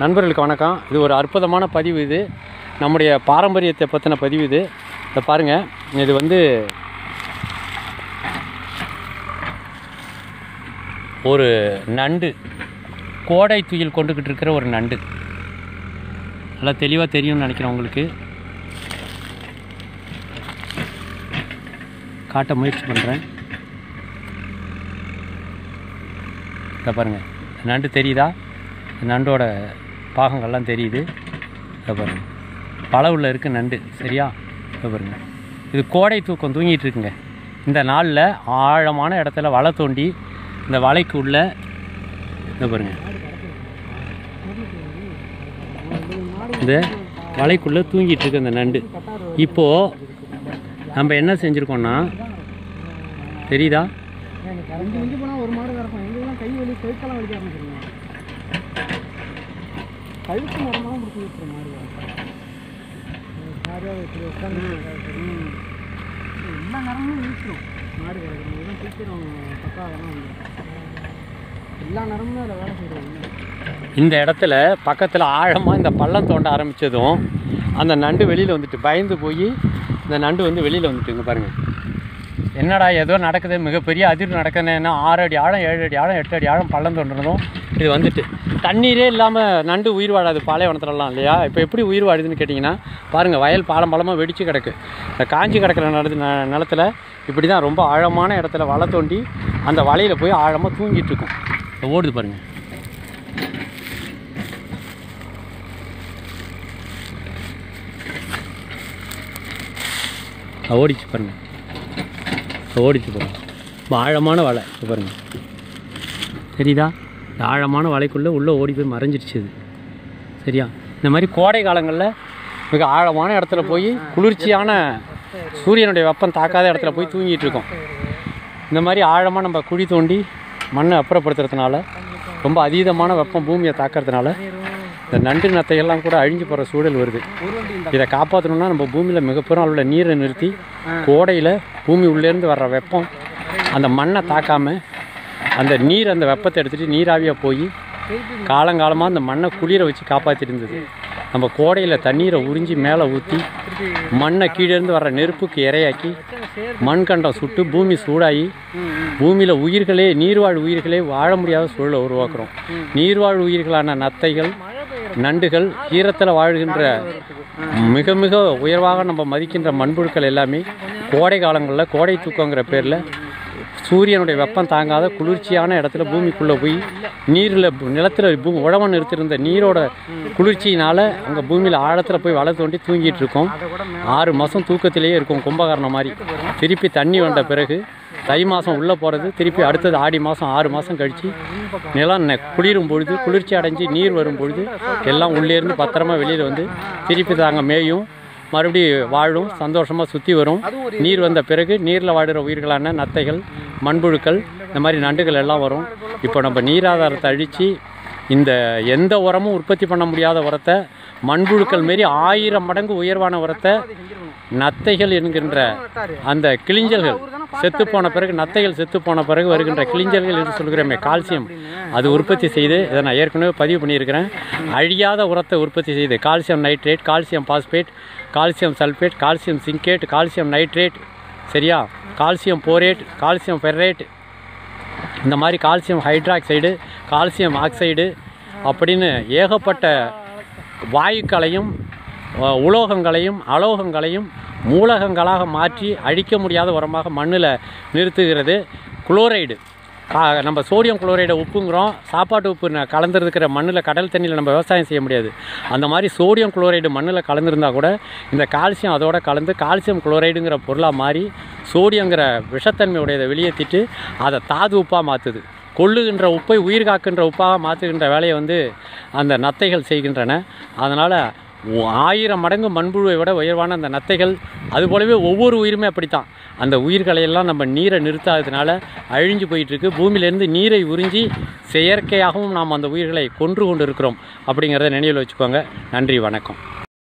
நண்பர்களுக்கு வணக்கம் இது ஒரு அற்புதமான பதிவு இது நம்முடைய பாரம்பரியத்தை பற்றின பதிவு இது இதை பாருங்கள் இது வந்து ஒரு நண்டு கோடை துயில் கொண்டுக்கிட்டு இருக்கிற ஒரு நண்டு நல்லா தெளிவாக தெரியும்னு நினைக்கிறேன் உங்களுக்கு காட்ட முயற்சி பண்ணுறேன் இதை பாருங்கள் நண்டு தெரியுதா நண்டோட பாகங்கள்லாம் தெரியுது இதை பாருங்கள் பழவுள்ள இருக்கு நண்டு சரியா இதை பாருங்க இது கோடை தூக்கம் தூங்கிட்டு இருக்குங்க இந்த நாளில் ஆழமான இடத்துல வலை தோண்டி இந்த வலைக்கு உள்ள இதை பாருங்க இந்த வலைக்குள்ளே தூங்கிட்டு இருக்கு அந்த நண்டு இப்போது நம்ம என்ன செஞ்சுருக்கோம்னா தெரியுதா இங்கே இங்கே போனால் ஒரு மாடு கிடக்கும் எங்கெல்லாம் கை வலி கழுத்தெல்லாம் வலிக்க ஆரம்பிச்சிருங்க கழுத்து மரமாக முடிச்சு விட்டுற மாடு சரியாக வச்சு உட்காந்து எல்லா நேரமும் வீசிடும் மாடு கிடக்குறது எதுவும் சீக்கிரம் பக்காவெல்லாம் வந்து எல்லா நேரமும் அதில் வேலை செய்கிறோம் இந்த இடத்துல பக்கத்தில் ஆழமாக இந்த பள்ளம் தோண்ட ஆரம்பித்ததும் அந்த நண்டு வெளியில் வந்துட்டு பயந்து போய் இந்த நண்டு வந்து வெளியில் வந்துட்டுங்க பாருங்கள் என்னடா ஏதோ நடக்குது மிகப்பெரிய அதிர்வு நடக்குதுன்னா ஆறு அடி ஆழம் ஏழு அடி ஆழம் எட்டு அடி ஆழம் பள்ளம் தோன்றதும் இது வந்துட்டு தண்ணீரே இல்லாமல் நண்டு உயிர் வாழாது பாலைவனத்துலலாம் இல்லையா இப்போ எப்படி உயிர் வாழுதுன்னு கேட்டிங்கன்னா பாருங்கள் வயல் பாலம் பழமாக வெடித்து கிடக்கு இந்த காஞ்சி கிடக்கிற நடது ந- நிலத்துல இப்படி தான் ரொம்ப ஆழமான இடத்துல வலை தோண்டி அந்த வலையில் போய் ஆழமாக தூங்கிட்டு இருக்கும் இது ஓடுது பாருங்கள் அது ஓடிச்சு பாருங்க அது ஓடிச்சு பாருங்க ரொம்ப ஆழமான வலை இது பாருங்க தெரியுதா இந்த ஆழமான வலைக்குள்ளே உள்ளே ஓடி போய் மறைஞ்சிருச்சு இது சரியா இந்த மாதிரி கோடை காலங்களில் மிக ஆழமான இடத்துல போய் குளிர்ச்சியான சூரியனுடைய வெப்பம் தாக்காத இடத்துல போய் தூங்கிட்டு இருக்கோம் இந்த மாதிரி ஆழமாக நம்ம குழி தோண்டி மண்ணை அப்புறப்படுத்துறதுனால ரொம்ப அதீதமான வெப்பம் பூமியை தாக்கிறதுனால இந்த நண்டு நத்தைகள்லாம் கூட அழிஞ்சு போகிற சூழல் வருது இதை காப்பாற்றணும்னா நம்ம பூமியில் மிகப்பெரும் அளவில் நீரை நிறுத்தி கோடையில் பூமி உள்ளேருந்து வர்ற வெப்பம் அந்த மண்ணை தாக்காமல் அந்த நீர் அந்த வெப்பத்தை எடுத்துகிட்டு நீராவியாக போய் காலங்காலமாக அந்த மண்ணை குளிர வச்சு காப்பாற்றிட்டு இருந்தது நம்ம கோடையில் தண்ணீரை உறிஞ்சி மேலே ஊற்றி மண்ணை கீழேருந்து வர்ற நெருப்புக்கு இரையாக்கி மண்கண்டம் சுட்டு பூமி சூடாகி பூமியில் உயிர்களே நீர்வாழ் உயிர்களே வாழ முடியாத சூழலை உருவாக்குறோம் நீர்வாழ் உயிர்களான நத்தைகள் நண்டுகள் ஈரத்தில் வாழ்கின்ற மிக மிக உயர்வாக நம்ம மதிக்கின்ற மண்புழுக்கள் எல்லாமே கோடை காலங்களில் கோடை தூக்கங்கிற பேரில் சூரியனுடைய வெப்பம் தாங்காத குளிர்ச்சியான இடத்துல பூமிக்குள்ளே போய் நீரில் நிலத்தில் பூ உழவன் நிறுத்திருந்த நீரோட குளிர்ச்சியினால் அங்கே பூமியில் ஆழத்தில் போய் வலை தோண்டி தூங்கிட்டு இருக்கோம் ஆறு மாதம் தூக்கத்திலேயே இருக்கும் கும்பகரணம் மாதிரி திருப்பி தண்ணி வந்த பிறகு தை மாதம் உள்ளே போகிறது திருப்பி அடுத்தது ஆடி மாதம் ஆறு மாதம் கழித்து நிலம் நெ- குளிரும் பொழுது குளிர்ச்சி அடைஞ்சு நீர் வரும் பொழுது எல்லாம் உள்ளேருந்து பத்திரமா வெளியில் வந்து திருப்பி தாங்க மேயும் மறுபடி வாழும் சந்தோஷமாக சுற்றி வரும் நீர் வந்த பிறகு நீரில் வாழுற உயிர்களான நத்தைகள் மண்புழுக்கள் இந்த மாதிரி நண்டுகள் எல்லாம் வரும் இப்போ நம்ம நீராதாரத்தை அழித்து இந்த எந்த உரமும் உற்பத்தி பண்ண முடியாத உரத்தை மண்புழுக்கள் மாரி ஆயிரம் மடங்கு உயர்வான உரத்தை நத்தைகள் என்கின்ற அந்த கிளிஞ்சல்கள் செத்து போன பிறகு நத்தைகள் செத்து போன பிறகு வருகின்ற கிளிஞ்சல்கள் என்று சொல்கிறோமே கால்சியம் அது உற்பத்தி செய்து இதை நான் ஏற்கனவே பதிவு பண்ணியிருக்கிறேன் அழியாத உரத்தை உற்பத்தி செய்து calcium nitrate calcium phosphate calcium sulphate calcium zincate calcium nitrate சரியா கால்சியம் போரேட் கால்சியம் ஃபெர்ரேட் இந்த மாதிரி கால்சியம் ஹைட்ராக்சைடு கால்சியம் ஆக்சைடு அப்படின்னு ஏகப்பட்ட வாயுக்களையும் அஹ், உலோகங்களையும் அலோகங்களையும் மூலகங்களாக மாற்றி அழிக்க முடியாத உரமாக மண்ணில் நிறுத்துகிறது குளோரைடு கா நம்ம சோடியம் குளோரைடை உப்புங்கிறோம் சாப்பாட்டு உப்பு ந- கலந்துருக்கிற மண்ணில் கடல் தண்ணியில் நம்ம விவசாயம் செய்ய முடியாது அந்த மாதிரி சோடியம் குளோரைடு மண்ணில் கலந்துருந்தா கூட இந்த கால்சியம் அதோட கலந்து கால்சியம் குளோரைடுங்கிற பொருளாக மாறி சோடியங்கிற விஷத்தன்மை உடையதை வெளியேற்றிட்டு அதை தாது உப்பாக மாற்றுது கொள்ளுகின்ற உப்பை உயிர் காக்கின்ற உப்பாக மாற்றுகின்ற வேலையை வந்து அந்த நத்தைகள் செய்கின்றன அதனால் ஆயிரம் மடங்கு மண்புழுவை விட உயர்வான அந்த நத்தைகள் அதுபோலவே ஒவ்வொரு உயிருமே அப்படித்தான் அந்த உயிர்களை எல்லாம் நம்ம நீரை நிறுத்தாததுனால அழிஞ்சு போயிட்டு இருக்கு பூமியிலேருந்து நீரை உறிஞ்சி செயற்கையாகவும் நாம் அந்த உயிர்களை கொன்று கொண்டு இருக்கிறோம் அப்படிங்கிறத நினைவில் வச்சுக்கோங்க நன்றி வணக்கம்